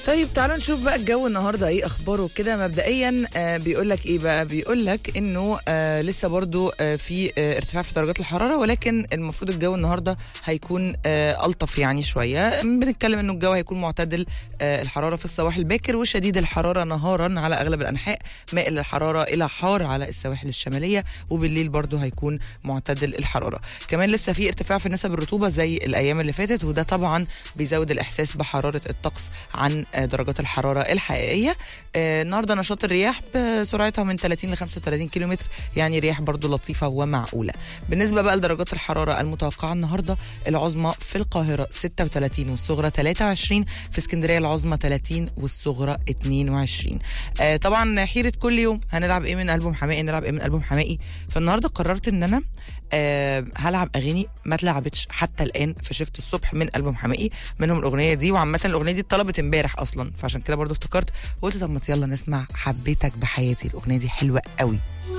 طيب تعالوا نشوف بقى الجو النهارده ايه اخباره كده مبدئيا آه بيقول لك ايه بقى بيقول لك انه آه لسه برضو آه في آه ارتفاع في درجات الحراره ولكن المفروض الجو النهارده هيكون آه الطف يعني شويه بنتكلم انه الجو هيكون معتدل آه الحراره في الصباح الباكر وشديد الحراره نهارا على اغلب الانحاء مائل الحراره الى حار على السواحل الشماليه وبالليل برضو هيكون معتدل الحراره كمان لسه في ارتفاع في نسب الرطوبه زي الايام اللي فاتت وده طبعا بيزود الاحساس بحراره الطقس عن آه درجات الحراره الحقيقيه آه النهارده نشاط الرياح بسرعتها من 30 ل 35 كيلومتر يعني رياح برضو لطيفه ومعقوله بالنسبه بقى لدرجات الحراره المتوقعه النهارده العظمى في القاهره 36 والصغرى 23 في اسكندريه العظمى 30 والصغرى 22 آه طبعا حيره كل يوم هنلعب ايه من البوم حمائي نلعب ايه من البوم حمائي فالنهارده قررت ان انا آه هلعب اغاني ما اتلعبتش حتى الان في شفت الصبح من البوم حمائي منهم الاغنيه دي وعامه الاغنيه دي اتطلبت امبارح اصلا فعشان كده برضو افتكرت وقلت طب ما يلا نسمع حبيتك بحياتي الاغنيه دي حلوه قوي